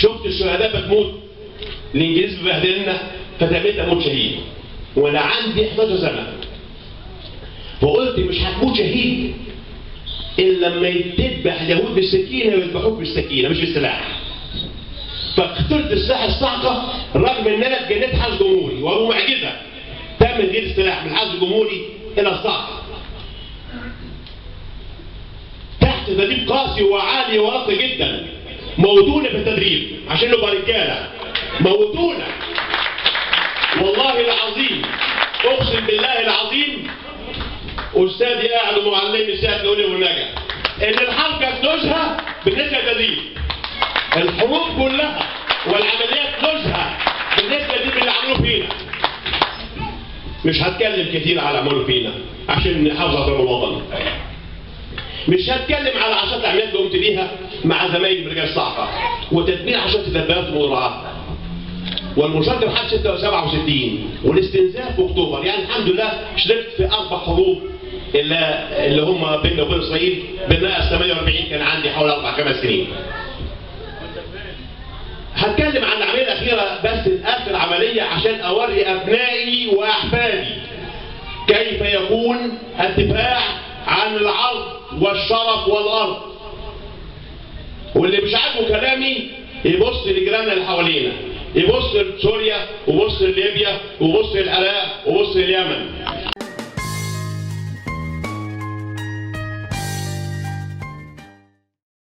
شفت الشهداء بتموت الانجليز ببهدلنا فتميت اموت شهيد وانا عندي 11 سنه فقلت مش هتموت شهيد الا لما يتذبح اليهود بالسكينه ويذبحوك بالسكينه مش بالسلاح فاخترت السلاح الصعقه رغم ان انا اتجنيت حرس جمهوري وهو معجزه تم تغيير السلاح من حرس جمهوري الى الصعقه تحت تدريب قاسي وعالي وراقي جدا موتونا في التدريب عشان نبقى رجاله موتونا والله العظيم اقسم بالله العظيم استاذي قاعد ومعلمي سيد نقول والنجا ان الحرب كانت نزهه بالنسبه للتدريب الحروب كلها والعمليات نزهه بالنسبه للتدريب اللي عملوه فينا مش هتكلم كتير على عملوه فينا عشان نحافظ على الوطن مش هتكلم على عشرات العمليات اللي قمت بيها مع زمايلي برجال الصعقه وتدمير عشرات الدبابات والمدرعات والمشاركه في حرب 67 والاستنزاف في اكتوبر يعني الحمد لله شاركت في اربع حروب اللي, اللي هم بيننا وبين اسرائيل بالنقص 48 كان عندي حوالي اربع خمس سنين. هتكلم عن العمليه الاخيره بس اخر عمليه عشان اوري ابنائي واحفادي كيف يكون الدفاع عن العرض والشرف والارض. واللي مش عاجبه كلامي يبص لجيراننا اللي حوالينا يبص لسوريا وبص لليبيا وبص للعراق وبص لليمن